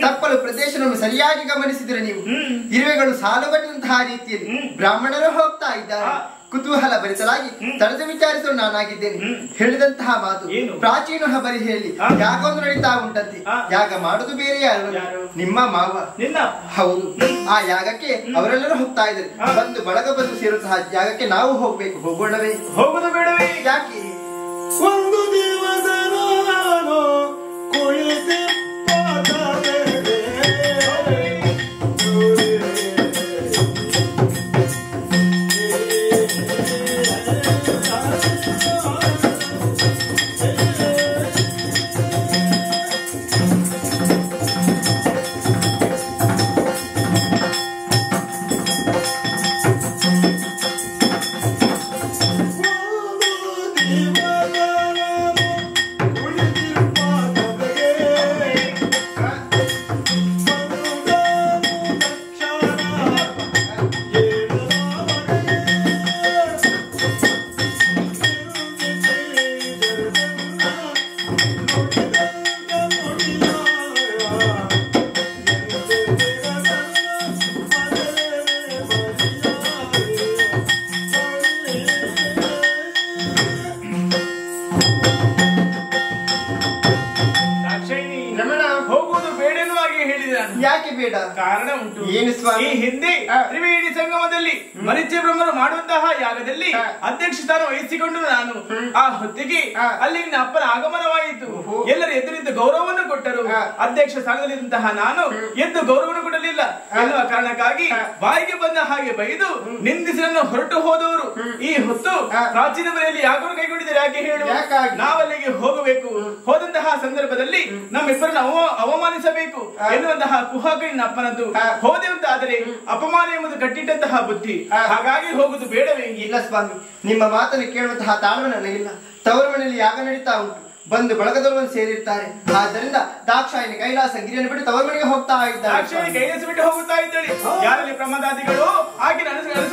ತಪ್ಪಲು ಪ್ರದೇಶವನ್ನು ಸರಿಯಾಗಿ ಗಮನಿಸಿದರೆ ನೀವು ಹ್ಮ್. ಇರುವೆಗಳು ಸಾಲುಗಟ್ಟಂತಹ ರೀತಿಯಲ್ಲಿ ಹ್ಮ್. ಬ್ರಾಹ್ಮಣರು ಹೋಗ್ತಾ ಇದ್ದಾರೆ ಆ. ಕುತೂಹಲ ಭರಿಸಲಾಗಿ ಹ್ಮ್. ತಡೆದು ವಿಚಾರಿಸಲು ನಾನಾಗಿದ್ದೇನೆ ಹ್ಮ್. ಹೇಳಿದಂತಹ ಮಾತು ಏನು? ಪ್ರಾಚೀನ ಹಬರಿ ಹೇಳಿ ಆ. ಯಾಗೊಂದು ನಡೀತಾ ಉಂಟಂತೆ ಆ. ಯಾಗ ಮಾಡುದು ಬೇರೆ ಯಾರು ಯಾರು? ನಿಮ್ಮ ಮಾವ ನಿನ್ನ ಹೌದು ಆ ಯಾಗಕ್ಕೆ ಅವರೆಲ್ಲರೂ ಹೋಗ್ತಾ ಇದ್ದಾರೆ ಆ. ಬಂದು ಬಳಗ ಬಂದು ಸೇರುವಂತಹ ಜಾಗಕ್ಕೆ ನಾವು ಹೋಗ್ಬೇಕು ಹೋಗೋಣವೇ ಹೋಗುದು ಬೇಡವೇ ಯಾಕೆ ಒಂದು ದಿವಸ ನಾನು ಕುಳಿತಿಪ್ಪದರೆ ದಾಕ್ಷಾಯಿಣಿ ರಮಣ ಹೋಗುವುದು ಬೇಡೇನೋ ಹಾಗೆ ಹೇಳಿದೆ ನಾನು ಯಾಕೆ ಬೇಡ ಕಾರಣ ಉಂಟು ಏನು ಸ್ವಾಮಿ? ಈ ಹಿಂದೆ ಆ. ತ್ರಿವೇಣಿ ಸಂಗಮದಲ್ಲಿ ಮರಿಚ್ಯ ಬ್ರಹ್ಮರು ಮಾಡುವಂತಹ ಯಾಗದಲ್ಲಿ ಆ. ಅಧ್ಯಕ್ಷ ಸ್ಥಾನ ವಹಿಸಿಕೊಂಡು ನಾನು ಆ ಹೊತ್ತಿಗೆ ಆ. ಅಲ್ಲಿ ನಿನ್ನ ಅಪ್ಪನ ಆಗಮನವಾಯಿತು ಓಹೋ. ಎಲ್ಲರೂ ಎದುರಿದ್ದು ಗೌರವವನ್ನು ಕೊಟ್ಟರು ಆ. ಅಧ್ಯಕ್ಷ ಸ್ಥಾನದಲ್ಲಿದ್ದಂತಹ ನಾನು ಎದ್ದು ಗೌರವವನ್ನು ಕೊಡಲಿಲ್ಲ ಆ. ಎನ್ನುವ ಕಾರಣಕ್ಕಾಗಿ ಆ. ಬಾಯಿಗೆ ಬಂದ ಹಾಗೆ ಬೈದು ನಿಂದಿಸಿ ನನ್ನ ಹೊರಟು ಹೋದವರು ಈ ಹೊತ್ತು ಆ. ಪ್ರಾಚೀನ ಮನೆಯಲ್ಲಿ ಯಾಗವನ್ನು ಕೈಗೊಂಡಿದ್ದಾರೆ ಯಾಕೆ ಹೇಳು ಯಾಕಾಗಿ? ನಾವಲ್ಲಿಗೆ ಹೋಗಬೇಕು ಹೋದಂತಹ ಸಂದರ್ಭದಲ್ಲಿ ನಮ್ಮಿಬ್ಬರನ್ನು ಅವ- ಅವಮಾನಿಸಬೇಕು ಆ. ಎನ್ನುವಂತಹ ಕುಹಕ ನಿನ್ನ ಅಪ್ಪನದ್ದು ಆ. ಹೋದೆ ಅಂತ ಆದರೆ ಅಪಮಾನ ಎಂಬುದು ಕಟ್ಟಿಟ್ಟಂತಹ ಬುದ್ಧಿ ಆ. ಹಾಗಾಗಿ ಹೋಗುದು ಬೇಡವೇ ಇಲ್ಲ ಸ್ವಾಮಿ ನಿಮ್ಮ ಮಾತನ್ನು ಕೇಳುವಂತಹ ತಾಳ್ಮೆ ನನಗಿಲ್ಲ ತವರು ಮನೆಯಲ್ಲಿ ಯಾಗ ನಡೀತಾ ಉಂಟು ಬಂದು ಬಳಗದವರು ಸೇರಿರ್ತಾರೆ ಆದ್ದರಿಂದ ದಾಕ್ಷಾಯಿನಿ ಕೈಲಾಸ ಗಿರಿಯನ್ನು ಬಿಟ್ಟು ತವರು ಮನೆಗೆ ಹೋಗ್ತಾ ಸಾಕ್ಷಿ ಇದ್ದಾರೆ ಕೈಲಾಸ ಬಿಟ್ಟು ಹೋಗುತ್ತಾ ಇದ್ದೇಳಿ ಯಾರಲ್ಲಿ ಪ್ರಮಾದಾದಿಗಳು ಆಕೆ ನನ್ನ